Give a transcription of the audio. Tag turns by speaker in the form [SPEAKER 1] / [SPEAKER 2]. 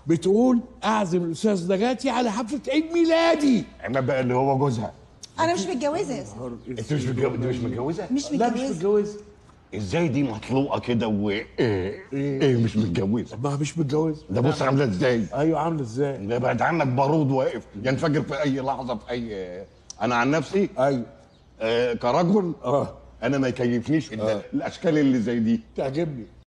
[SPEAKER 1] بتقول اعزم الاستاذ نجاتي على حفله عيد ميلادي
[SPEAKER 2] عماد بقى اللي هو جوزها
[SPEAKER 3] انا مش متجوزه يا سيدي
[SPEAKER 2] انت مش متجوزه انت مش متجوزه
[SPEAKER 3] مش
[SPEAKER 1] لا مش
[SPEAKER 3] متجوزه
[SPEAKER 1] متجوزه
[SPEAKER 2] ازاي دي مطلوقه كده و ايه ايه مش متجوزه
[SPEAKER 1] ما مش متجوزه
[SPEAKER 2] ده بص عامله ازاي
[SPEAKER 1] ايوه عامله ازاي
[SPEAKER 2] ده بعد عنك بارود واقف ينفجر في اي لحظه في اي انا عن نفسي
[SPEAKER 1] ايوه
[SPEAKER 2] آه كرجل
[SPEAKER 1] اه
[SPEAKER 2] انا ما يكيفنيش الا الاشكال اللي زي دي
[SPEAKER 1] تعجبني